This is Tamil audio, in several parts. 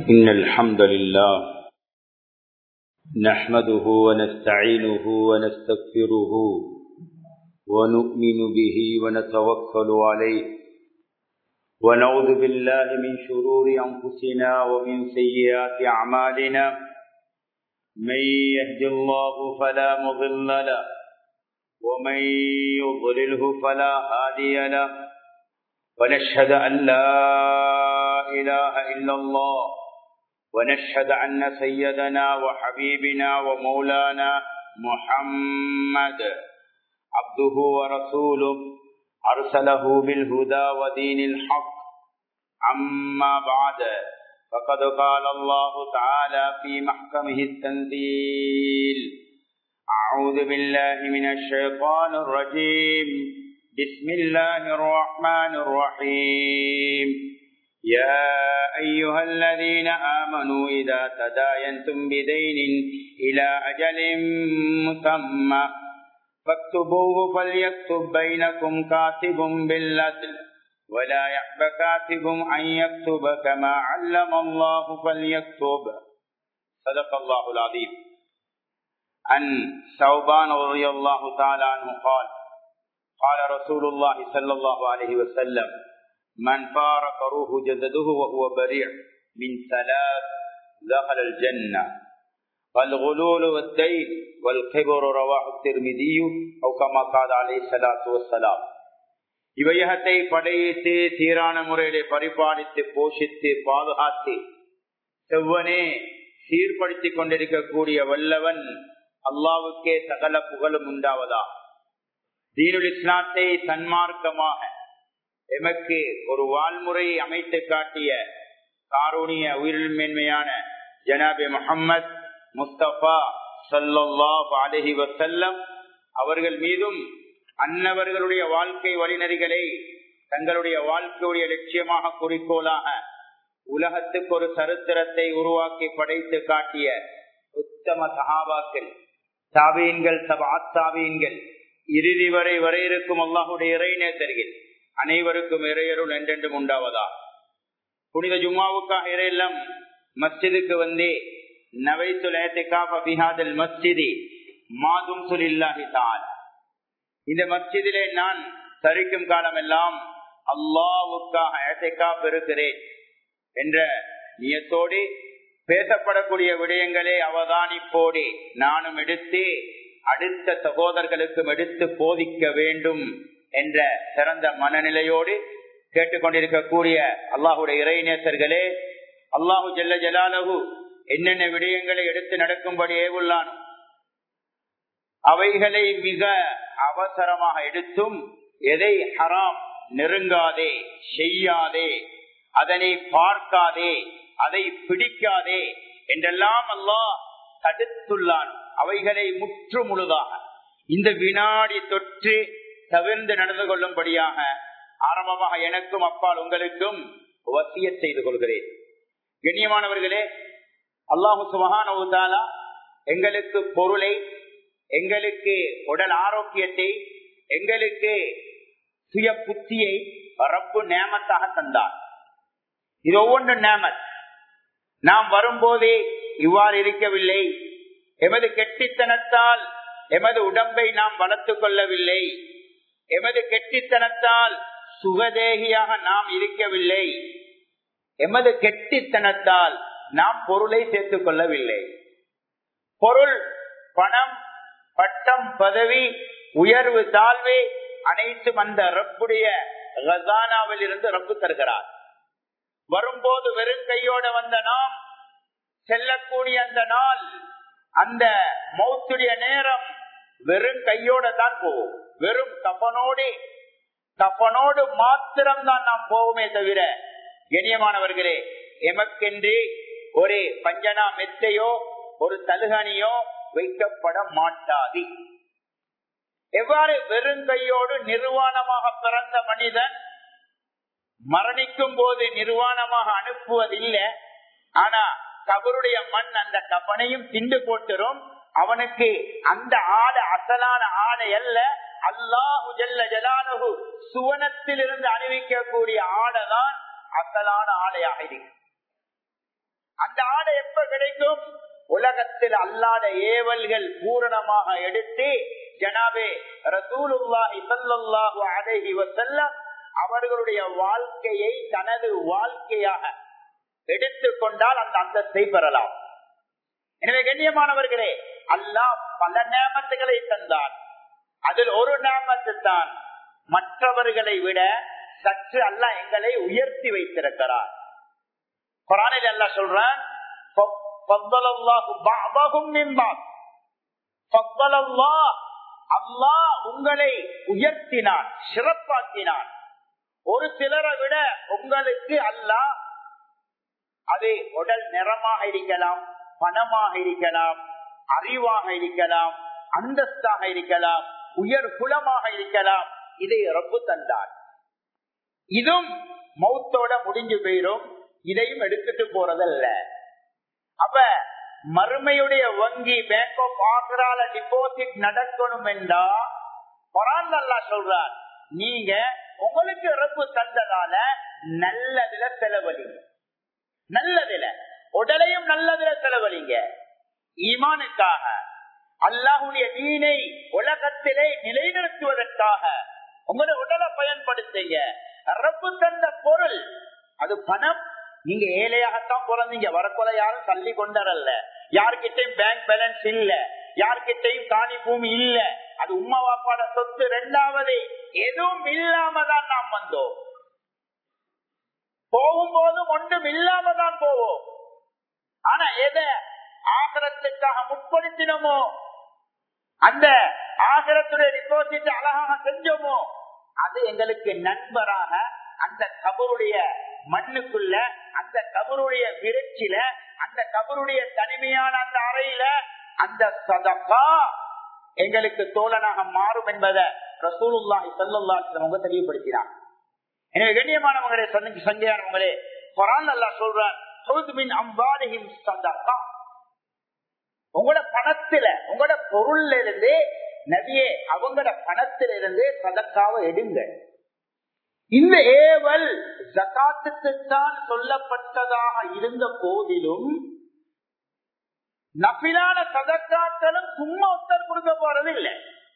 إن الحمد لله نحمده ونستعينه ونستغفره ونؤمن به ونتوكل عليه ونعوذ بالله من شرور أنفسنا ومن سيئات أعمالنا من يهد الله فلا مضل له ومن يضلله فلا هادي له ونشهد أن لا إله إلا الله ونشهد أن سيدنا وحبيبنا ومولانا محمد عبده ورسوله أرسله بالهدى ودين الحق أما بعد فقد قال الله تعالى في محكمه التنزيل أعوذ بالله من الشيطان الرجيم بسم الله الرحمن الرحيم يا أيها الذين آمنوا إذا تداينتم بدين إلى أجل مسمى فاكتبوه فليكتب بينكم كاتب بالعدل ولا يحب كاتب أن يكتب كما علم الله فليكتب صدق الله العظيم عن ثوبان رضي الله تعالى عنه قال قال رسول الله صلى الله عليه وسلم من فارق روح جسده وهو بريع من ثلاث دخل الجنة والغلول والدين والكبر رواه الترمذي أو كما قال عليه الصلاة والسلام இவையகத்தை படையிட்டு சீரான முறையிலே பரிபாலித்து போஷித்து பாதுகாத்து செவ்வனே சீர்படுத்திக் கொண்டிருக்கக்கூடிய வல்லவன் அல்லாவுக்கே சகல புகழும் உண்டாவதா தீனுல் இஸ்லாத்தை சன்மார்க்கமாக எமக்கு ஒரு வாழ்முறையை அமைத்து காட்டிய காரூணிய உயிரில் மேன்மையான ஜனாபி முகம்மது முஸ்தபா சல்லாஹ் அலஹி வசல்லம் அவர்கள் மீதும் அன்னவர்களுடைய வாழ்க்கை வழிநறிகளை தங்களுடைய வாழ்க்கையுடைய லட்சியமாக குறிக்கோளாக உலகத்துக்கு ஒரு சரித்திரத்தை உருவாக்கி படைத்து காட்டிய உத்தம சகாபாக்கள் சாபியன்கள் சபாத்தாபியன்கள் இறுதி வரை வரை இருக்கும் அல்லாஹுடைய இறைநேத்தர்கள் அனைவருக்கும் இறையருள் என்றென்றும் உண்டாவதா புனித ஜும்மாவுக்காக இறையெல்லாம் மஸ்ஜிதுக்கு வந்தே நவைத்துல் மஸ்ஜிதி மாதும் சுலில்லாஹி தான் இந்த மஸ்ஜிதிலே நான் தரிக்கும் காலமெல்லாம் அல்லாவுக்காக ஏத்தைக்கா பெறுகிறேன் என்ற நியத்தோடு பேசப்படக்கூடிய விடயங்களே அவதானிப்போடு நானும் எடுத்து அடுத்த சகோதரர்களுக்கும் எடுத்து போதிக்க வேண்டும் என்ற சிறந்த மனநிலையோடு கேட்டுக்கொண்டிருக்கக்கூடிய அல்லாஹுடைய இறைநேசர்களே அல்லாஹு ஜல்ல ஜலாலகு என்னென்ன விடயங்களை எடுத்து நடக்கும்படி ஏவுள்ளான் அவைகளை மிக அவசரமாக எடுத்தும் எதை ஹராம் நெருங்காதே செய்யாதே அதனை பார்க்காதே அதை பிடிக்காதே என்றெல்லாம் அல்லாஹ் தடுத்துள்ளான் அவைகளை முற்று முழுதாக இந்த வினாடி தொற்று தவிர்ந்து நடந்து கொள்ளும்படியாக ஆரம்பமாக எனக்கும் அப்பால் உங்களுக்கும் வசிய செய்து கொள்கிறேன் கண்ணியமானவர்களே அல்லாஹு சுபகான எங்களுக்கு பொருளை எங்களுக்கு உடல் ஆரோக்கியத்தை எங்களுக்கு சுய புத்தியை ரப்பு நேமத்தாக தந்தார் இது ஒவ்வொன்று நேமத் நாம் வரும்போதே இவ்வாறு இருக்கவில்லை எமது கெட்டித்தனத்தால் எமது உடம்பை நாம் வளர்த்துக் கொள்ளவில்லை எமது கெட்டித்தனத்தால் சுகதேகியாக நாம் இருக்கவில்லை எமது கெட்டித்தனத்தால் நாம் பொருளை சேர்த்துக் கொள்ளவில்லை பொருள் பணம் பட்டம் பதவி உயர்வு தாழ்வு அனைத்தும் அந்த ரப்புடைய ரசானாவில் இருந்து ரப்பு தருகிறார் வரும்போது வெறும் கையோட வந்த நாம் செல்லக்கூடிய அந்த நாள் அந்த மௌத்துடைய நேரம் வெறும் கையோட தான் போவோம் வெறும் கப்பனோடு கப்பனோடு மாத்திரம் தான் நாம் போவோமே தவிர கண்ணியமானவர்களே எமக்கென்று ஒரு பஞ்சனா மெத்தையோ ஒரு தலுகனியோ வைக்கப்பட மாட்டாது எவ்வாறு வெறுங்கையோடு நிர்வாணமாக பிறந்த மனிதன் மரணிக்கும் போது நிர்வாணமாக அனுப்புவதில்லை ஆனா கபருடைய மண் அந்த கபனையும் திண்டு போட்டுரும் அவனுக்கு அந்த ஆடை அசலான ஆடை அல்ல அல்லாஹு ஜல்ல ஜலானு சுவனத்தில் இருந்து அணிவிக்கக்கூடிய ஆடை தான் அசலான ஆடையாக இருக்கு கிடைக்கும் உலகத்தில் அல்லாத ஏவல்கள் பூரணமாக எடுத்து ஜனாபே ரசூலுல்லாஹி ஸல்லல்லாஹு அலைஹி வஸல்லம் அவர்களுடைய வாழ்க்கையை தனது வாழ்க்கையாக எடுத்துக்கொண்டால் அந்த அந்தத்தை பெறலாம் எனவே கண்ணியமானவர்களே அல்லாஹ் பல நேமத்துகளை தந்தான் அதில் ஒரு நேமத்து தான் மற்றவர்களை விட சற்று அல்லாஹ் எங்களை உயர்த்தி வைத்திருக்கிறார் குரானில் அல்லாஹ் சொல்றான் அல்லாஹ் உங்களை உயர்த்தினான் சிறப்பாக்கினான் ஒரு சிலரை விட உங்களுக்கு அல்லாஹ் அது உடல் நிறமாக இருக்கலாம் பணமாக இருக்கலாம் அறிவாக இருக்கலாம் அந்தஸ்தாக இருக்கலாம் உயர் குலமாக இருக்கலாம் இதை ரப்பு தந்தார் இதுவும் மௌத்தோட முடிஞ்சு போயிரும் இதையும் எடுத்துட்டு போறதல்ல அப்ப மறுமையுடைய வங்கி பேங்க் ஆஃப் ஆக்ரால டிபாசிட் நடக்கணும் என்றா குரான் அல்லா சொல்றார் நீங்க உங்களுக்கு ரப்பு தந்ததால நல்லதுல செலவழிங்க நல்லதுல உடலையும் நல்லதுல செலவழிங்க ஈமானுக்காக அல்லாஹுடைய தீனை உலகத்திலே நிலைநிறுத்துவதற்காக உங்களோட உடலை பயன்படுத்துங்க ரப்பு தந்த பொருள் அது பணம் நீங்க ஏழையாகத்தான் பிறந்தீங்க வரக்குள்ள யாரும் தள்ளி கொண்டாரல்ல யார்கிட்டையும் பேங்க் பேலன்ஸ் இல்ல யார்கிட்டையும் காணி பூமி இல்ல அது உமா வாப்பாட சொத்து ரெண்டாவது எதுவும் இல்லாம தான் நாம் வந்தோம் போகும்போதும் ஒன்றும் இல்லாம தான் போவோம் ஆனா எதை ஆகரத்துக்காக முற்படுத்தினோமோ அந்த ஆகரத்துடைய டிபாசிட் அழகாக செஞ்சோமோ அது எங்களுக்கு நண்பராக அந்த கபருடைய மண்ணுக்குள்ள அந்த கபருடைய விருட்சில அந்த கபருடைய தனிமையான அந்த அறையில அந்த சதக்கா எங்களுக்கு தோழனாக மாறும் என்பதை ரசூலுல்லாஹி ஸல்லல்லாஹு அலைஹி வஸல்லம் தெளிவுபடுத்தினார் எனவே கண்ணியமானவங்களே சந்தைக்கு சங்கையானவங்களே குரான் அல்லாஹ் சொல்றான் "ஹுத் மின் அம்வாலிஹிம் ஸதகா." உங்களோட பணத்துல உங்களோட பொருள்ல இருந்து நபியே அவங்களோட பணத்தில இருந்து சதக்காவை எடுங்க இந்த ஏவல் ஜகாத்துக்குத்தான் சொல்லப்பட்டதாக இருந்த போதிலும் நபிலான சதக்காக்களும் சும்மா ஒத்தர் கொடுக்க போறது இல்லை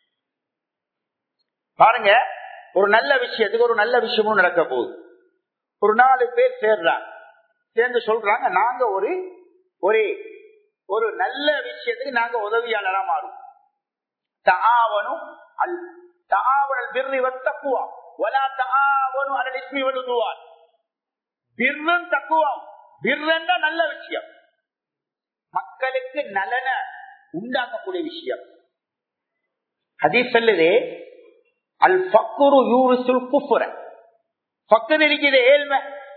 பாருங்க ஒரு நல்ல விஷயத்துக்கு ஒரு நல்ல விஷயமும் நடக்க போகுது ஒரு நாலு பேர் சேர்றாங்க சேர்ந்து சொல்றாங்க நாங்க ஒரு ஒரு ஒரு நல்ல விஷயத்துக்கு நாங்க உதவியாளரா மாறும் தாவனும் அல் தாவனல் பிர்ரி வத்தக்குவா வலா தாவனும் அலல் இஸ்மி வலுதுவான் பிர்ரன் தக்குவா பிர்ரன்னா நல்ல விஷயம் மக்களுக்கு நலன உண்டாக்கக்கூடிய விஷயம் ஹதீஸ் சொல்லுதே அல் பக்குரு யூரிசுல் குஃபுர பக்கர் இருக்குது ஏழ்மை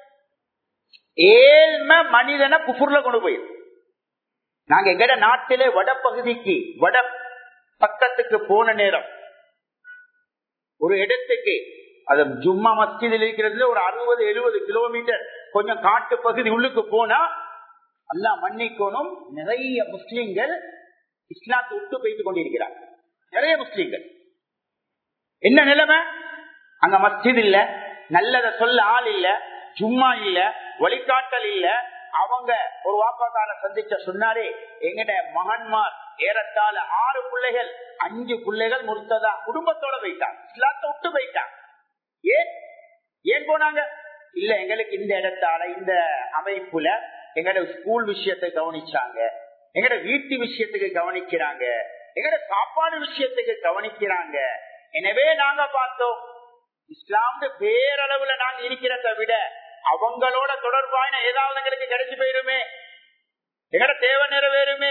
ஏழ்மை மனிதனை குஃபுர்ல கொண்டு போயிடும் நாங்க எங்கட நாட்டிலே வட பகுதிக்கு வட பக்கத்துக்கு போன நேரம் ஒரு இடத்துக்கு அது ஜும்மா மஸ்ஜிதில் இருக்கிறதுல ஒரு அறுபது எழுபது கிலோமீட்டர் கொஞ்சம் காட்டு பகுதி உள்ளுக்கு போனா எல்லாம் மன்னிக்கணும் நிறைய முஸ்லிம்கள் இஸ்லாத்தை விட்டு போய்த்து கொண்டிருக்கிறார் நிறைய முஸ்லிம்கள் என்ன நிலைமை அங்க மஸ்ஜித் இல்ல நல்லத சொல்ல ஆள் இல்ல சும்மா இல்ல வழிகாட்டல் இல்ல அவங்க ஒரு வாப்பாக்கார சந்திச்ச சொன்னாரே எங்கட மகன்மார் ஏறத்தாழ ஆறு பிள்ளைகள் அஞ்சு பிள்ளைகள் முழுத்ததா குடும்பத்தோட போயிட்டான் இஸ்லாத்தை விட்டு போயிட்டான் ஏன் ஏன் போனாங்க இல்ல எங்களுக்கு இந்த இடத்தால இந்த அமைப்புல எங்கட ஸ்கூல் விஷயத்தை கவனிச்சாங்க எங்கட வீட்டு விஷயத்துக்கு கவனிக்கிறாங்க எங்கட சாப்பாடு விஷயத்துக்கு கவனிக்கிறாங்க எனவே நாங்க பார்த்தோம் இஸ்லாம்னு பேரளவுல நாங்க இருக்கிறத விட அவங்களோட தொடர்பான ஏதாவது எங்களுக்கு கிடைச்சு போயிருமே எங்கட தேவை நிறைவேறுமே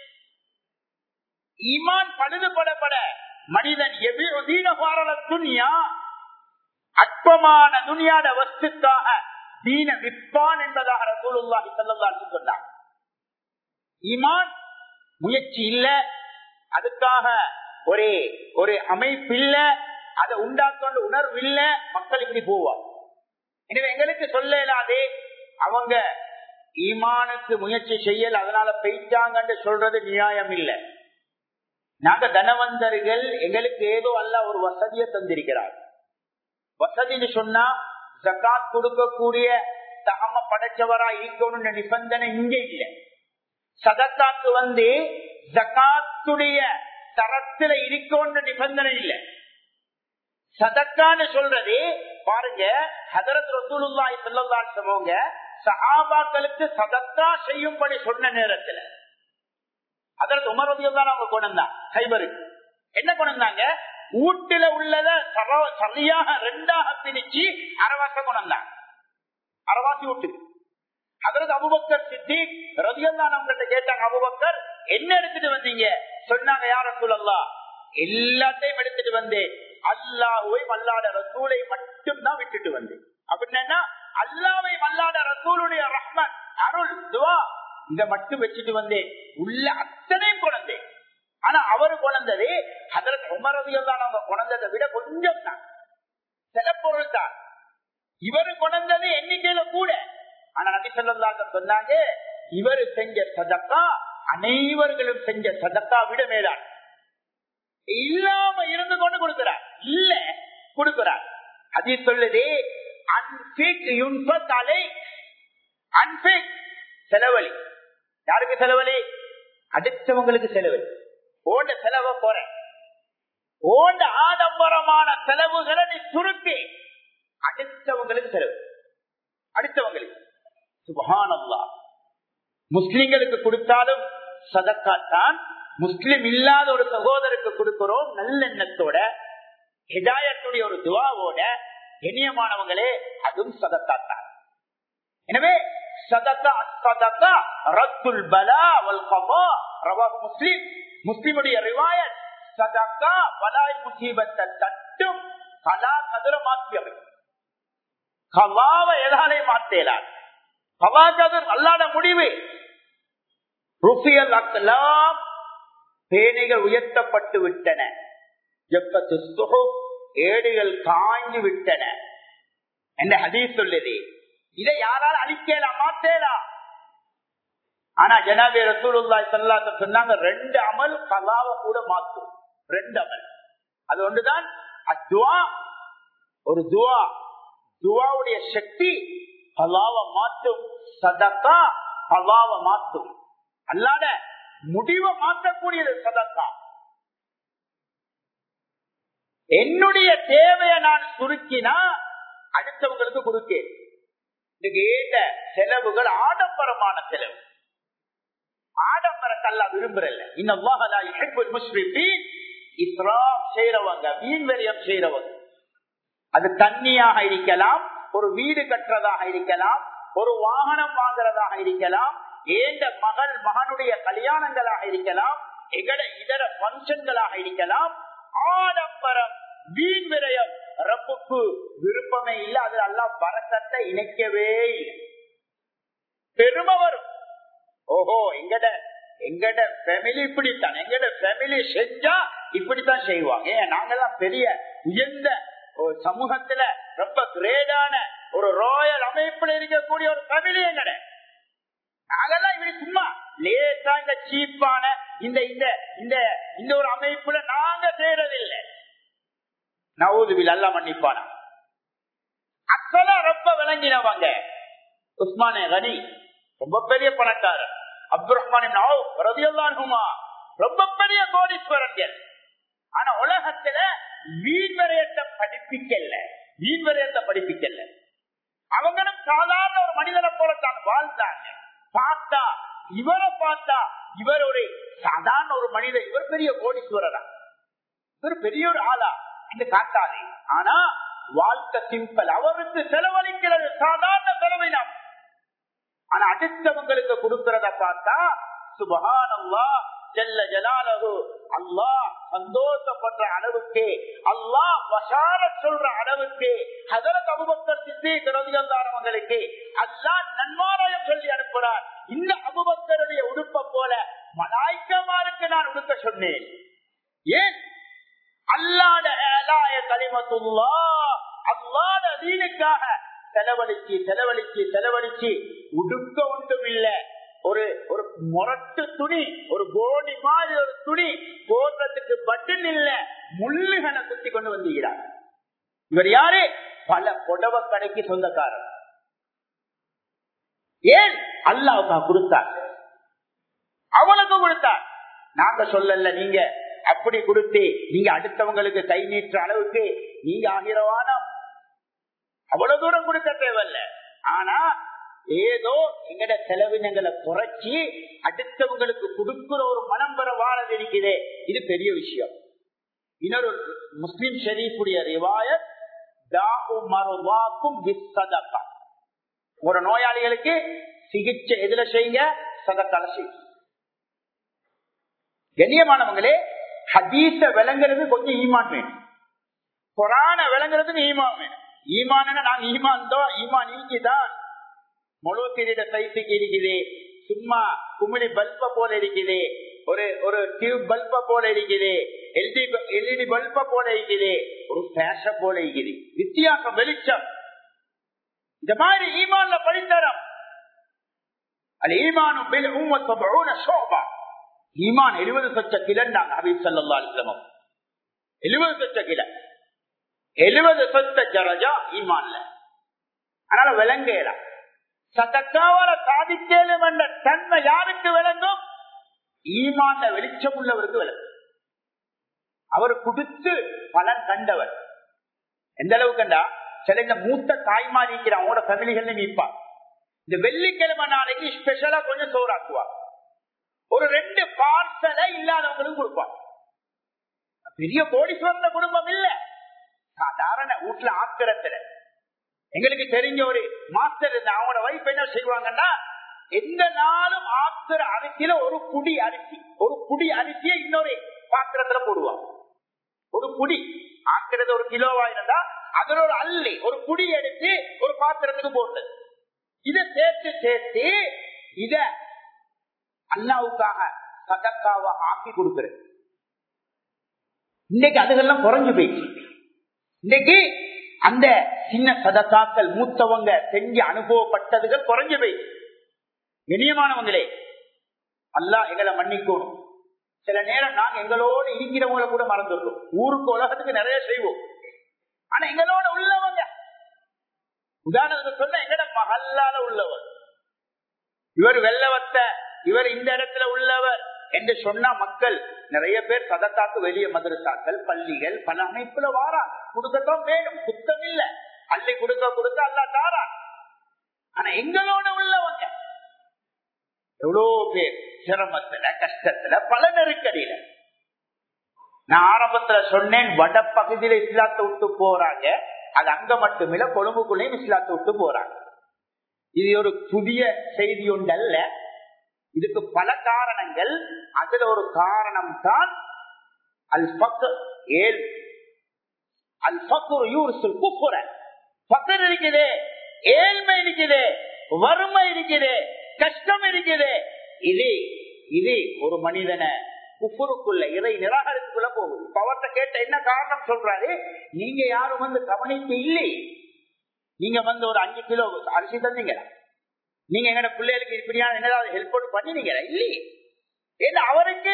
ஈமான் பழுதுபடப்பட மனிதன் எதிர துணியா அற்பமான துணியாட வஸ்துக்காக தீன விற்பான் என்பதாக ரசூலுல்லாஹி ஸல்லல்லாஹு சொன்னார் ஈமான் முயற்சி இல்ல அதுக்காக ஒரு ஒரு அமைப்பு இல்ல அதை உண்டாக்கொண்டு உணர்வு இல்ல மக்கள் இப்படி போவார் எனவே எங்களுக்கு சொல்ல இயலாதே அவங்க ஈமானுக்கு முயற்சி செய்யல அதனால பெய்தாங்கன்னு சொல்றது நியாயம் இல்லை நாங்க தனவந்தர்கள் எங்களுக்கு ஏதோ அல்ல ஒரு வசதியை தந்திருக்கிறார் வசதின்னு சொன்னா ஜக்காத் கொடுக்கக்கூடிய தகம படைச்சவரா இருக்கணும்னு நிபந்தனை இங்கே இல்லை சதக்காக்கு வந்து ஜக்காத்துடைய தரத்துல இருக்கோன்ற நிபந்தனை இல்லை சதக்கான்னு சொல்றது பாருங்க ஹதரத் ரசூலுல்லாஹி ஸல்லல்லாஹு அலைஹி வஸல்லம் சஹாபாக்களுக்கு சதக்கா செய்யும்படி சொன்ன நேரத்துல ஹதரத் உமர் ரலியல்லாஹு அவங்க கொண்டாங்க கைபருக்கு என்ன கொண்டாங்க வீட்டுல உள்ளத சர- சரியாக ரெண்டாக பிரிச்சு அரவாச கொண்டாங்க அரவாசி வீட்டுக்கு அதற்கு அபுபக்கர் சித்திக் ரதியல்லான் அவங்கள்ட்ட கேட்டாங்க அபுபக்கர் என்ன எடுத்துட்டு வந்தீங்க சொன்னாங்க யார சூழல்லா எல்லாத்தையும் எடுத்துட்டு வந்தேன் அல்லாஹுவை மல்லாட ரசூலை மட்டும் தான் விட்டுட்டு வந்தேன் அப்படின்னா அல்லாவை மல்லாட ரசூலுடைய ரஹ்மன் அருள் துவா இத மட்டும் வச்சுட்டு வந்தேன் உள்ள அத்தனையும் குழந்தேன் ஆனா அவரு குழந்தது அதற்கு உமரதியெல்லாம் அவங்க குழந்ததை விட கொஞ்சம் தான் சில பொருள் தான் இவரு கொண்டது எண்ணிக்கையில கூட ஆனா நபி சொல்லலாம் சொன்னாங்க இவரு செஞ்ச சதக்கா அனைவர்களும் செஞ்ச சதக்கா விட மேலான் இல்லாம இருந்து கொண்டு கொடுக்கிறார் இல்ல கொடுக்கிறார் அது சொல்லுது அன்பிக் யுன்பத் அலை அன்பிக் செலவழி யாருக்கு செலவழி அடுத்தவங்களுக்கு செலவழி ஓண்ட செலவை போற ஓண்ட ஆடம்பரமான செலவுகளை நீ சுருக்கி அடுத்தவங்களுக்கு செலவு அடுத்தவங்களுக்கு சுபஹானல்லா முஸ்லிம்களுக்கு கொடுத்தாலும் சதக்காத்தான் முஸ்லிம் இல்லாத ஒரு சகோதரருக்கு கொடுக்கிறோம் நல்லெண்ணத்தோட ஹிதாயத்துடைய ஒரு துவாவோட கண்ணியமானவங்களே அதுவும் சதக்காத்தான் எனவே சதக்கா சதக்கா ரத்துல் பலா வல் கமா ரவாஹு முஸ்லிம் முஸ்லிமுடைய ரிவாயத் சதக்கா பலாய் முசீபத்தை தட்டும் கலா கதிர மாற்றியவை கவாவை எதாலே மாத்தேலார் கவா கதிர் அல்லாத முடிவு ருஃபியல் அக்கலாம் பேணிகள் உயர்த்தப்பட்டு விட்டன ஜப்பத்து சுகு ஏடுகள் காய்ந்து விட்டன என்ற ஹதீஸ் சொல்லுது இதை யாரால் அழிக்கலாம் மாத்தேலாம் ஆனா ஜனாபி ரசூலுல்லாஹி ஸல்லல்லாஹு அலைஹி சொன்னாங்க ரெண்டு அமல் கலாவை கூட மாத்தும் ரெண்டு அமல் அது ஒன்றுதான் அத்வா ஒரு துவா துவாவுடைய சக்தி கலாவை மாற்றும் சதக்கா கலாவை மாற்றும் அல்லாத முடிவை மாற்றக்கூடியது சதக்கா என்னுடைய தேவையை நான் சுருக்கினா அடுத்தவங்களுக்கு கொடுக்கேன் இதுக்கு ஏற்ற செலவுகள் ஆடம்பரமான செலவு ஆடம்பரத்தை அல்ல விரும்புறல இன்னும் இஸ்ராப் செய்யறவங்க வீண் விரயம் செய்யறவங்க அது தண்ணியாக இருக்கலாம் ஒரு வீடு கட்டுறதாக இருக்கலாம் ஒரு வாகனம் வாங்குறதாக இருக்கலாம் ஏந்த மகள் மகனுடைய கல்யாணங்களாக இருக்கலாம் எகட இதர பங்கன்களாக இருக்கலாம் ஆடம்பரம் வீண் விரயம் ரப்புக்கு விருப்பமே இல்லை அது எல்லாம் வரக்கத்தை இணைக்கவே இல்லை பெருமை வரும் ஓஹோ எங்கட எங்கட ஃபேமிலி இப்படித்தான் எங்கட ஃபேமிலி செஞ்சா இப்படித்தான் செய்வாங்க ஏன் நாங்கெல்லாம் பெரிய உயர்ந்த ஒரு சமூகத்துல ரொம்ப கிரேடான ஒரு ராயல் அமைப்புல இருக்கக்கூடிய ஒரு ஃபேமிலி எங்கட நாங்கெல்லாம் இப்படி சும்மா லேசா இந்த சீப்பான இந்த இந்த இந்த இந்த ஒரு அமைப்புல நாங்க செய்யறதில்லை நவூதுவில் அல்ல மன்னிப்பானா அக்கலா ரொம்ப விளங்கினவங்க உஸ்மானே கனி ரொம்ப பெரிய பணக்காரர் அப்துல் ரஹ்மான் ரொம்ப பெரிய கோடீஸ்வரர்கள் ஆனா உலகத்துல வீண் விரயத்தை படிப்பிக்கல வீண் விரயத்தை படிப்பிக்கல அவங்களும் சாதாரண ஒரு மனிதனை போலத்தான் வாழ்ந்தாங்க பார்த்தா இவரை பார்த்தா இவர் ஒரு சாதாரண ஒரு மனிதர் இவர் பெரிய கோடீஸ்வரரா இவர் பெரிய ஒரு ஆளா என்று காட்டாதே ஆனா வாழ்க்கை சிம்பிள் அவருக்கு செலவழிக்கிறது சாதாரண செலவினம் ஆனா அடுத்தவங்களுக்கு கொடுக்கிறத பார்த்தா சுபகானல்லா ஜல்ல ஜலாலகு அல்லாஹ் சந்தோஷப்படுற அளவுக்கு அல்லாஹ் வசார சொல்ற அளவுக்கு ஹதரத் அபுபக்கர் சித்திக் ரவிகந்தாரவங்களுக்கு அல்லாஹ் நன்மாராயம் சொல்லி அனுப்புறார் இந்த அபுபக்கருடைய உடுப்ப போல மலாய்க்கமாருக்கு நான் உடுக்க சொன்னேன் ஏன் அல்லாத ஏலாய கலிமத்துல்லா அல்லாத தீனுக்காக செலவழிச்சு செலவழிச்சு செலவழிச்சு உடுக்க ஒன்றும் இல்ல ஒரு ஒரு முரட்டு துணி ஒரு கோடி மாதிரி ஒரு துணி போடுறதுக்கு பட்டன் இல்ல முள்ளுகனை குத்தி கொண்டு வந்தீங்கிறார் இவர் யாரு பல புடவ கடைக்கு சொந்தக்காரர் ஏன் அல்லாவுக்கா கொடுத்தார் அவனுக்கு கொடுத்தார் நாங்க சொல்லல நீங்க அப்படி கொடுத்து நீங்க அடுத்தவங்களுக்கு கை நீட்டுற அளவுக்கு நீங்க ஆகிறவானம் அவ்வளவு தூரம் கொடுக்க தேவையில்ல ஆனா ஏதோ எங்கட செலவினங்களை குறைச்சி அடுத்தவங்களுக்கு கொடுக்கிற ஒரு மனம் பெற வாழது இருக்குதே இது பெரிய விஷயம் இன்னொரு முஸ்லிம் ஷெரீஃபுடைய ரிவாயத் ஒரு நோயாளிகளுக்கு சிகிச்சை எதுல செய்யுங்க சதக்கால செய்யுங்க கண்ணியமானவங்களே ஹதீச விளங்குறது கொஞ்சம் ஈமான் வேணும் குரான விளங்குறதுக்கு ஈமான் வேணும் ஈமான் நாங்க ஈமான் தான் ஈமான் நீக்கிதான் முழு திரிட சைஸுக்கு இருக்குது சும்மா குமிழி பல்ப போல இருக்குது ஒரு ஒரு டியூப் பல்ப போல இருக்குது எல்டி எல்இடி பல்ப போல இருக்குது ஒரு பேஷ போல இருக்குது வித்தியாசம் வெளிச்சம் இந்த மாதிரி ஈமான்ல படித்தரம் அது ஈமானும் சோபா ஈமான் எழுபது சொச்ச கிலண்டாங்க ஹபீப் சல்லா அலிஸ்லமம் எழுபது சொச்ச கில எழுபது சொத்த ஜரஜா ஈமான்ல அதனால விளங்கலாம் சதக்காவால சாதிக்கலும் என்ற தன்மை யாருக்கு விளங்கும் ஈமான்ல வெளிச்சம் உள்ளவருக்கு விளங்கும் அவர் கொடுத்து பலன் கண்டவர் எந்த அளவுக்கு கண்டா சில இந்த மூத்த தாய்மாரி இருக்கிறான் அவங்களோட ஃபேமிலிகள் நீப்பா இந்த வெள்ளிக்கிழமை நாளைக்கு ஸ்பெஷலா கொஞ்சம் சோறாக்குவார் ஒரு ரெண்டு பார்சலை இல்லாதவங்களுக்கு கொடுப்பார் பெரிய கோடீஸ்வரன குடும்பம் இல்ல சாதாரண வீட்டுல ஆக்கிரத்துல எங்களுக்கு தெரிஞ்ச ஒரு மாஸ்டர் அவங்களோட வைஃப் என்ன செய்வாங்கன்னா எந்த நாளும் ஆக்கிற அரிசியில ஒரு குடி அரிசி ஒரு குடி அரிசியை இன்னொரு பாத்திரத்துல போடுவாங்க ஒரு குடி ஆக்கிறது ஒரு கிலோவா இருந்தா அதுல ஒரு அள்ளி ஒரு குடி எடுத்து ஒரு பாத்திரத்துக்கு போட்டது இத சேர்த்து சேர்த்து இத அல்லாவுக்காக சதக்காவா ஆக்கி கொடுக்கிறது இன்னைக்கு அதுகெல்லாம் குறைஞ்சு போயிடுச்சு இன்னைக்கு அந்த சின்ன சதக்காக்கள் மூத்தவங்க செஞ்சு அனுபவப்பட்டதுகள் குறைஞ்சு போயிடுச்சு இனியமானவங்களே அல்லா எங்களை மன்னிக்கணும் சில நேரம் நாங்க எங்களோட இருக்கிறவங்களை கூட மறந்துடுறோம் ஊருக்கு உலகத்துக்கு நிறைய செய்வோம் ஆனா எங்களோட உள்ளவங்க உதாரணத்துக்கு சொன்ன எங்கட மகல்லால உள்ளவர் இவர் வெள்ளவத்த இவர் இந்த இடத்துல உள்ளவர் என்று சொன்னா மக்கள் நிறைய பேர் சதத்தாக்கு வெளியே மதரசாக்கள் பள்ளிகள் பல அமைப்புல வாராங்க கொடுக்கத்தான் வேணும் குத்தம் இல்ல அள்ளி கொடுக்க கொடுக்க அல்லா தாரான் ஆனா எங்களோட உள்ளவங்க எவ்வளவு பேர் சிரமத்துல கஷ்டத்துல பல நெருக்கடியில நான் ஆரம்பத்துல சொன்னேன் வட பகுதியில இஸ்லாத்தை விட்டு போறாங்க அது அங்க மட்டுமில்ல கொழும்புக்குள்ளேயும் இஸ்லாத்தை விட்டு போறாங்க இது ஒரு புதிய செய்தி ஒன்று அல்ல இதுக்கு பல காரணங்கள் அதுல ஒரு காரணம் தான் அல் பக்கர் ஏல் அல் பக்கர் யூர்சுல் குப்புற பக்கர் இருக்குதே ஏழ்மை இருக்குதே வறுமை இருக்குதே கஷ்டம் இருக்குது இது இது ஒரு மனிதனை குப்புருக்குள்ள இறை நிராகரிப்புக்குள்ள போகுது இப்ப அவர்கிட்ட கேட்ட என்ன காரணம் சொல்றாரு நீங்க யாரும் வந்து கவனிப்பு இல்லை நீங்க வந்து ஒரு அஞ்சு கிலோ அரிசி தந்தீங்களா நீங்க எங்கட பிள்ளைகளுக்கு இப்படியான என்னதாவது ஹெல்ப் பண்ணினீங்களா இல்லையே ஏன்னா அவருக்கு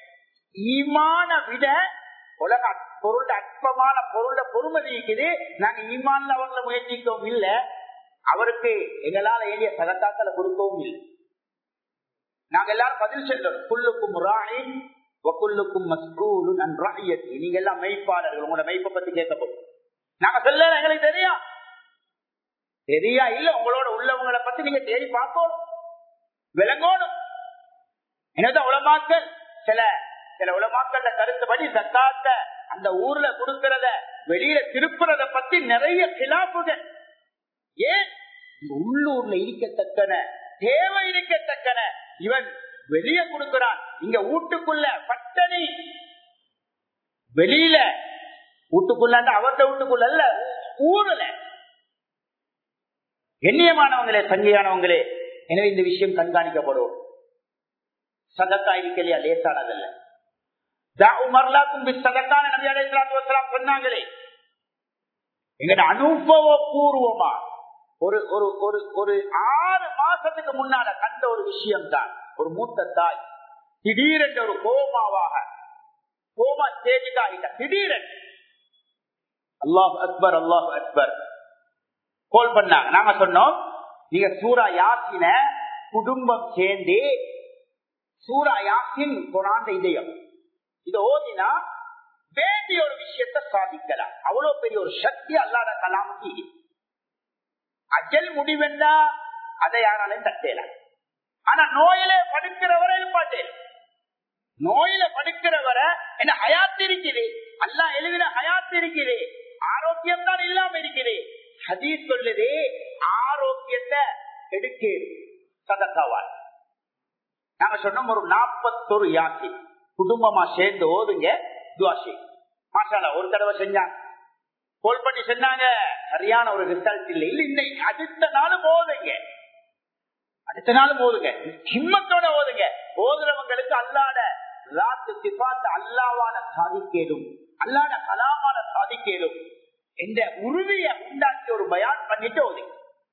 ஈமான விட உலக பொருள் அற்பமான பொருள பொறுமதி இருக்குது நாங்க ஈமான்ல அவங்கள முயற்சிக்கவும் இல்லை அவருக்கு எங்களால ஏறிய சகத்தாக்களை கொடுக்கவும் இல்லை நாங்க எல்லாரும் பதில் செல்றோம் புல்லுக்கும் ராணி வக்குல்லுக்கும் மஸ்கூலு நன் ராயத்தி நீங்க எல்லாம் மெய்ப்பாளர்கள் உங்களோட மெய்ப்பை பத்தி கேட்க போகும் நாங்க சொல்ல எங்களுக்கு தெரியும் தெரியா இல்ல உங்களோட உள்ளவங்களை பத்தி நீங்க தேடி பார்க்கணும் விளங்கணும் என்னதான் உலமாக்கள் சில சில உலமாக்கள்ல கருத்துப்படி சக்காத்த அந்த ஊர்ல கொடுக்கறத வெளியில திருப்புறத பத்தி நிறைய கிளாப்புகள் ஏன் உள்ளூர்ல இருக்கத்தக்கன தேவை இருக்கத்தக்கன இவன் வெளியே கொடுக்கிறான் இங்க வீட்டுக்குள்ள பட்டணி வெளியில வீட்டுக்குள்ள அவர்த வீட்டுக்குள்ள அல்ல ஊர்ல எண்ணியமானவங்களே சங்கியானவங்களே எனவே இந்த விஷயம் கண்காணிக்கப்படும் சதக்கா இருக்கலையா லேசானதல்ல சதக்கான நபி அலைஹிஸ்ஸலாத்து வஸலாம் சொன்னாங்களே எங்கட அனுபவ பூர்வமா ஒரு ஒரு ஒரு ஒரு ஆறு மாசத்துக்கு முன்னால கண்ட ஒரு விஷயம் தான் ஒரு மூத்த தாய் திடீரென்று ஒரு கோமாவாக கோமா ஸ்டேஜுக்கு ஆகிட்ட திடீரென்று அல்லாஹ் அக்பர் அல்லாஹ் அக்பர் கோல் பண்ணாங்க நாங்க சொன்னோம் நீங்க சூரா யாசின குடும்பம் சேர்ந்து சூரா யாசின் குரான் இதயம் இது ஓதினா வேண்டிய ஒரு விஷயத்தை சாதிக்கலாம் அவ்வளவு பெரிய ஒரு சக்தி அல்லாத கலாமுக்கு இது. அஜல் முடிவெண்டா அதை யாராலையும் தட்டேலாம் ஆனா நோயில படுக்கிறவரை எழுப்பாட்டேன் நோயில படுக்கிறவரை என்ன ஹயாத் இருக்குது அல்லா எழுதின ஹயாத் இருக்குது ஆரோக்கியம் தான் இல்லாம இருக்குது ஹதீஸ் சொல்லுது ஆரோக்கியத்தை எடுக்க சதக்காவால் நாங்க சொன்னோம் ஒரு நாற்பத்தொரு யாசி குடும்பமா சேர்ந்து ஓதுங்க துவாசி மாஷாலா ஒரு தடவை செஞ்சாங்க கோல் பண்ணி சொன்னாங்க சரியான ஒரு ரிசல்ட் இல்லை இல்ல இந்த அடுத்த நாளும் ஓதுங்க அடுத்த நாளும் ஓதுங்க ஹிம்மத்தோட ஓதுங்க ஓதுறவங்களுக்கு அல்லாட ராத்து சிபாத்த அல்லாவான சாதிக்கேடும் அல்லாட கலாமான சாதிக்கேடும் இந்த உறுதியை உண்டாக்கி ஒரு பயான் பண்ணிட்டு ஓதுங்க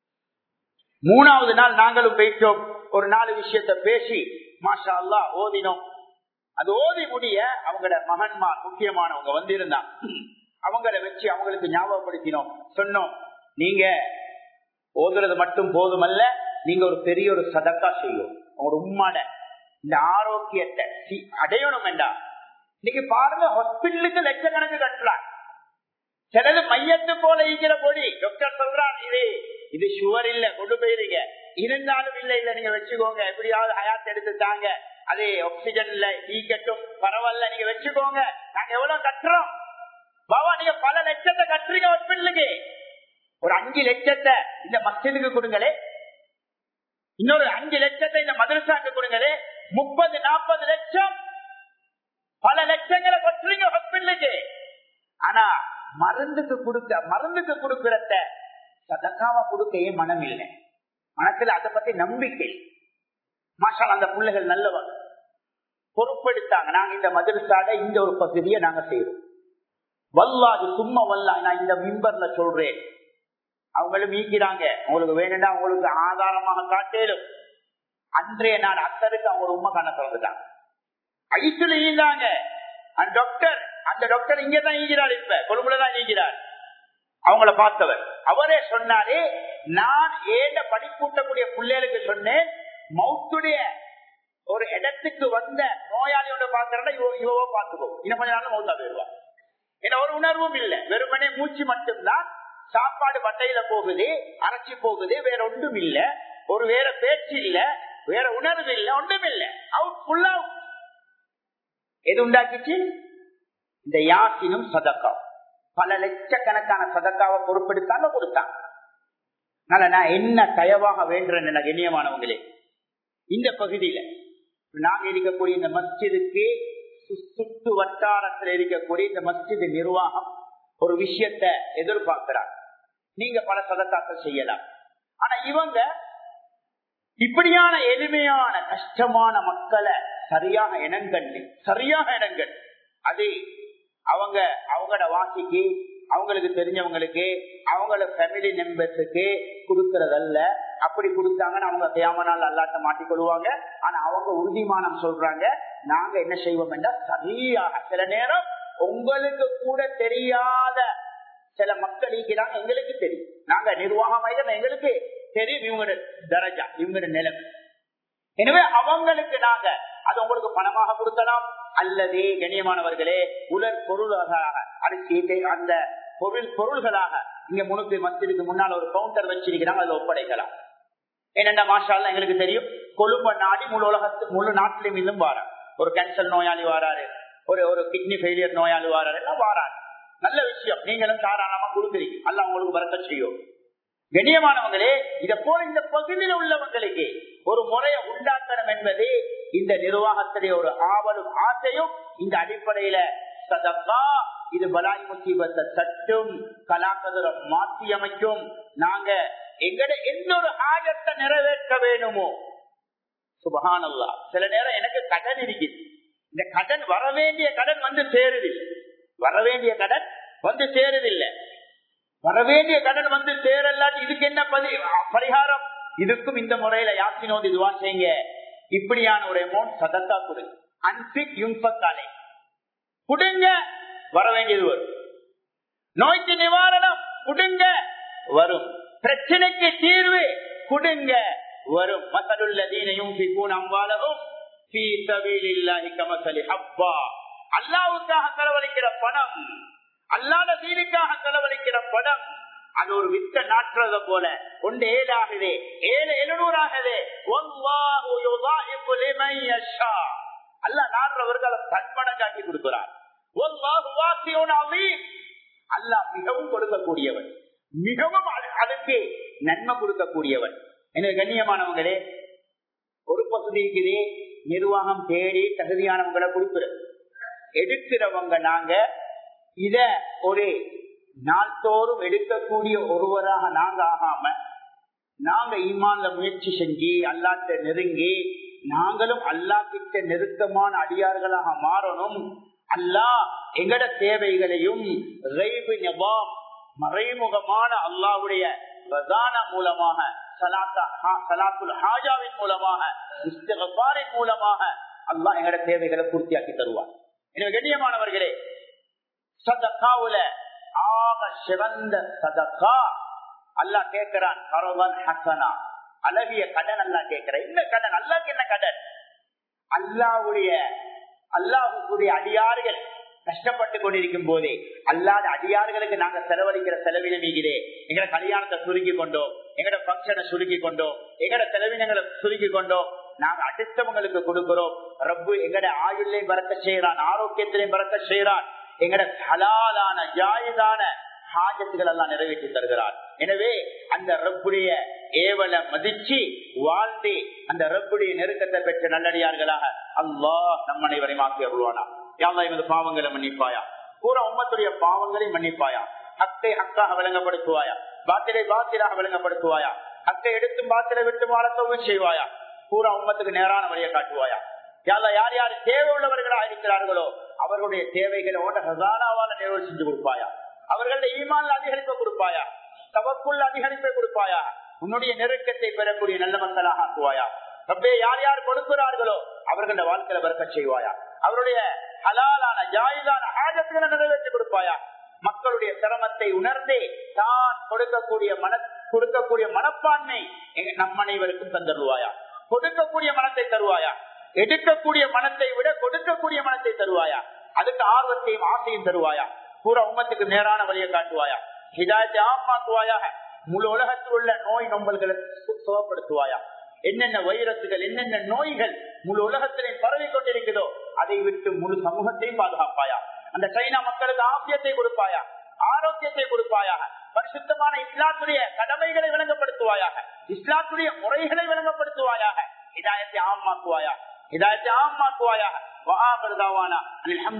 மூணாவது நாள் நாங்களும் போயிட்டோம் ஒரு நாலு விஷயத்த பேசி மாஷா அல்லா ஓதினோம் அது ஓதி முடிய அவங்களோட மகன்மார் முக்கியமானவங்க வந்திருந்தாங்க அவங்கள வச்சு அவங்களுக்கு ஞாபகப்படுத்தினோம் சொன்னோம் நீங்க ஓதுறது மட்டும் போதுமல்ல நீங்க ஒரு பெரிய ஒரு சதக்கா செய்யும் ஒரு உம்மாட இந்த ஆரோக்கியத்தை சி- அடையணும் வேண்டாம் இன்னைக்கு பாருங்க ஹாஸ்பிட்டலுக்கு லட்சக்கணக்கு கட்டலாம் சிலது மையத்து போல இருக்கிற பொடி டாக்டர் சொல்றான் இது இது சுவர் இல்ல கொண்டு போயிருங்க இருந்தாலும் இல்ல இல்ல நீங்க வச்சுக்கோங்க எப்படியாவது ஹயாத் எடுத்து தாங்க அது ஆக்சிஜன்ல ஈக்கட்டும் பரவாயில்ல நீங்க வச்சுக்கோங்க நாங்க எவ்வளவு கட்டுறோம் பாபா நீங்க பல லட்சத்தை கட்டுறீங்க ஹாஸ்பிட்டலுக்கு ஒரு அஞ்சு லட்சத்தை இந்த மஸ்ஜிதுக்கு கொடுங்களே இன்னொரு அஞ்சு லட்சத்தை இந்த மதரசாக்கு கொடுங்களே முப்பது நாற்பது லட்சம் பல லட்சங்களை கொட்டுறீங்க ஹாஸ்பிட்டலுக்கு ஆனா மருந்துக்கு கொடுக்க மருந்துக்கு கொடுக்கறத சதக்காவா கொடுக்க ஏன் மனம் இல்லை மனசுல அதை பத்தி நம்பிக்கை மாஷால் அந்த பிள்ளைகள் நல்லவங்க பொறுப்பெடுத்தாங்க நாங்க இந்த மதரசாட இந்த ஒரு பகுதியை நாங்க செய்யறோம் வல்லாது சும்மா வல்லா நான் இந்த மிம்பர்ல சொல்றேன் அவங்களும் மீக்கிறாங்க உங்களுக்கு வேணும்னா உங்களுக்கு ஆதாரமாக காட்டேலும் அன்றைய நாள் அத்தருக்கு அவங்க உண்மை கண்ண திறந்துட்டாங்க ஐசுல ஈந்தாங்க அந்த டாக்டர் அந்த டாக்டர் இங்கதான் ஈகிறார் இப்ப கொழும்புலதான் ஈகிறார் அவங்கள பார்த்தவர் அவரே சொன்னாரே நான் ஏண்ட படிப்பூட்டக்கூடிய பிள்ளைகளுக்கு சொன்னேன் மௌத்துடைய ஒரு இடத்துக்கு வந்த நோயாளியோட பாக்குறா இவவோ பார்த்துக்கோ இன்னும் கொஞ்ச நாள் மௌத்தா போயிடுவா ஏன்னா ஒரு உணர்வும் இல்லை வெறுமனே மூச்சு மட்டும்தான் சாப்பாடு வட்டையில போகுது அரைச்சி போகுது வேற ஒன்றும் இல்ல ஒரு வேற பேச்சு இல்ல வேற உணர்வு இல்ல ஒன்றும் இல்ல அவுட் ஃபுல் அவுட் எது உண்டாக்கிச்சு இந்த யாசினும் சதக்கா பல லட்சக்கணக்கான சதக்காவை பொறுப்பெடுத்தாலும் கொடுத்தான் அதனால நான் என்ன தயவாக வேண்டுறேன் என கண்ணியமானவங்களே இந்த பகுதியில நாங்க இருக்கக்கூடிய இந்த மஸ்ஜிதுக்கு சு- சுற்று வட்டாரத்தில் இருக்கக்கூடிய இந்த மஸ்ஜிது நிர்வாகம் ஒரு விஷயத்தை எதிர்பார்க்கிறார் நீங்க பல சதக்காக்கள் செய்யலாம் ஆனா இவங்க இப்படியான எளிமையான கஷ்டமான மக்களை சரியாக இனங்கண்டு சரியாக இனங்கண்டு அது அவங்க அவங்களோட வாசிக்கு அவங்களுக்கு தெரிஞ்சவங்களுக்கு அவங்களோட ஃபேமிலி மெம்பர்ஸுக்கு கொடுக்கறதல்ல அப்படி கொடுத்தாங்கன்னு அவங்க தேமனால் அல்லாட்ட மாட்டிக்கொள்வாங்க ஆனா அவங்க உறுதிமானம் சொல்றாங்க நாங்க என்ன செய்வோம் என்றால் சரியாக சில நேரம் உங்களுக்கு கூட தெரியாத சில மக்கள் இருக்கிறாங்க எங்களுக்கு தெரியும் நாங்க நிர்வாகம் எங்களுக்கு தெரியும் இவங்களோட தரஜா இவங்களோட நிலைமை எனவே அவங்களுக்கு நாங்க அது உங்களுக்கு பணமாக கொடுக்கலாம் அல்லது கண்ணியமானவர்களே உலர் பொருளாக அரிசி தே- அந்த பொருள் பொருள்களாக இங்க முழுக்கு மத்திற்கு முன்னால் ஒரு கவுண்டர் வச்சிருக்கிறாங்க அதை ஒப்படைக்கலாம் என்னென்ன மாஷால் எங்களுக்கு தெரியும் கொழும்பு நாடி முழு உலகத்து முழு நாட்டிலும் இன்னும் வாரார் ஒரு கேன்சர் நோயாளி வாராரு ஒரு ஒரு கிட்னி ஃபெயிலியர் நோயாளி வாராரு எல்லாம் வாராரு நல்ல விஷயம் நீங்களும் தாராளமா கொடுக்குறீங்க அல்ல உங்களுக்கு வரக்க செய்யும் கண்ணியமானவங்களே இத போல இந்த பகுதியில் உள்ளவங்களுக்கு ஒரு முறையை உண்டாக்கணும் என்பது இந்த நிர்வாகத்துடைய ஒரு ஆவலும் ஆசையும் இந்த அடிப்படையில சதக்கா இது பலாய் முசீபத்தை தட்டும் கலாக்கதிர மாற்றி அமைக்கும் நாங்க எங்கட எந்த ஒரு ஆஜத்தை நிறைவேற்ற வேணுமோ சுபஹானல்லா சில நேரம் எனக்கு கடன் இருக்குது இந்த கடன் வர வேண்டிய கடன் வந்து சேருதில்லை வர வேண்டிய கடன் வந்து சேருதில்லை வரவேண்டிய கடன் வந்து சேரலாட்டி இதுக்கு என்ன பதி- பரிகாரம் இதுக்கும் இந்த முறையில யாத்தினோது இதுவா செய்யுங்க இப்படியான ஒரு அமௌண்ட் சதத்தா கொடுங்க அன்பிக் யுன்பத்தாலே கொடுங்க வர வேண்டியது வரும் நோய்க்கு நிவாரணம் கொடுங்க வரும் பிரச்சனைக்கு தீர்வு கொடுங்க வரும் மசலுள்ளதீனையும் அம்பாலகும் ஃபீ சபீலில்லாஹி கமஸலி ஹப்பா அல்லாஹ்வுக்காக செலவழிக்கிற பணம் அல்லாத தீனுக்காக செலவழிக்கிற பணம் அது ஒரு வித்த நாட்டுறத போல ஒன்று ஏழாகுதே ஏழு எழுநூறாகுதே அல்ல நாடுறவர்கள் அதை தன்மடங்காக்கி கொடுக்கிறார் அல்லாஹ் மிகவும் கொடுக்கக்கூடியவன் மிகவும் அதுக்கு நன்மை கொடுக்கக்கூடியவன் எனவே கண்ணியமானவங்களே ஒரு பகுதிக்குதே நிர்வாகம் தேடி தகுதியானவங்களை கொடுக்கிறது எடுக்கிறவங்க நாங்க இத ஒரு நாள்தோறும் எடுக்கக்கூடிய ஒருவராக நாங்க ஆகாம நாங்க ஈமான்ல முயற்சி செஞ்சு அல்லாட்ட நெருங்கி நாங்களும் அல்லா கிட்ட நெருக்கமான அடியார்களாக மாறணும் அல்லா எங்கட தேவைகளையும் மறைமுகமான அல்லாவுடைய பிரதான மூலமாக சலாத்துல் ஹாஜாவின் மூலமாக இஸ்திகாரின் மூலமாக அல்லாஹ் எங்கட தேவைகளை பூர்த்தியாக்கி தருவார் எனவே கண்ணியமானவர்களே சதக்காவுல ஆக சிறந்த சதக்கா அல்லா கேட்கிறான் கரோவன் ஹசனா அழகிய கடன் அல்லா கேட்கிற இந்த கடன் அல்லாக்கு என்ன கடன் அல்லாவுடைய அல்லாஹுடைய அடியார்கள் கஷ்டப்பட்டு கொண்டிருக்கும் போதே அல்லாத அடியார்களுக்கு நாங்க செலவழிக்கிற செலவின மீகிறே எங்கட கல்யாணத்தை சுருக்கி கொண்டோம் எங்கட பங்கனை சுருக்கி கொண்டோம் எங்கட செலவினங்களை சுருக்கி கொண்டோம் நாங்க அடுத்தவங்களுக்கு கொடுக்கிறோம் ரப்பு எங்கட ஆயுள்லையும் பறக்க செய்யறான் ஆரோக்கியத்திலையும் பறக்க செய்யறான் எங்கட ஹலாலான ஜாயிதான ஹாஜத்துகள் எல்லாம் நிறைவேற்றி தருகிறார் எனவே அந்த ரப்புடைய ஏவலை மதிச்சு வாழ்ந்து அந்த ரப்புடைய நெருக்கத்தை பெற்ற நல்லடியார்களாக அல்லாஹ் நம் அனைவரையும் ஆக்கி அருள்வானா யாவா எமது பாவங்களை மன்னிப்பாயா பூரா உம்மத்துடைய பாவங்களை மன்னிப்பாயா ஹத்தை ஹக்காக விளங்கப்படுத்துவாயா பாத்திரை பாத்திராக விளங்கப்படுத்துவாயா ஹத்தை எடுத்தும் பாத்திரை விட்டு வாழத்தவும் செய்வாயா பூரா உம்மத்துக்கு நேரான வழியை காட்டுவாயா யாரா யார் யார் தேவை உள்ளவர்களாக இருக்கிறார்களோ அவர்களுடைய தேவைகளோட ஹசானாவால நிறைவு செஞ்சு கொடுப்பாயா அவர்களுடைய ஈமான் அதிகரிப்பை கொடுப்பாயா தவக்குள்ள அதிகரிப்பை கொடுப்பாயா உன்னுடைய நெருக்கத்தை பெறக்கூடிய நல்ல மக்களாக ஆக்குவாயா ரப்பே யார் யார் கொடுக்கிறார்களோ அவர்களுடைய வாழ்க்கையில வரக்க செய்வாயா அவருடைய ஹலாலான ஜாயிதான ஆஜத்துகளை நிறைவேற்றி கொடுப்பாயா மக்களுடைய சிரமத்தை உணர்ந்தே தான் கொடுக்கக்கூடிய மன கொடுக்கக்கூடிய மனப்பான்மை நம் அனைவருக்கும் தந்தருவாயா கொடுக்கக்கூடிய மனத்தை தருவாயா எடுக்கக்கூடிய மனத்தை விட கொடுக்கக்கூடிய மனத்தை தருவாயா அதுக்கு ஆர்வத்தையும் ஆசையும் தருவாயா பூரா உம்மத்துக்கு நேரான வழியை காட்டுவாயா ஹிதாயத்தை ஆமாக்குவாயாக முழு உலகத்தில் உள்ள நோய் நொம்பல்களை சுகப்படுத்துவாயா என்னென்ன வைரசுகள் என்னென்ன நோய்கள் முழு உலகத்திலையும் பரவி கொண்டிருக்கிறதோ அதை விட்டு முழு சமூகத்தையும் பாதுகாப்பாயா அந்த சைனா மக்களுக்கு ஆசியத்தை கொடுப்பாயா ஆரோக்கியத்தை கொடுப்பாயாக பரிசுத்தமான இஸ்லாத்துடைய கடமைகளை விளங்கப்படுத்துவாயாக இஸ்லாத்துடைய முறைகளை விளங்கப்படுத்துவாயாக இதாயத்தை ஆமாக்குவாயா இதாயத்தை ஆமாக்குவாயாக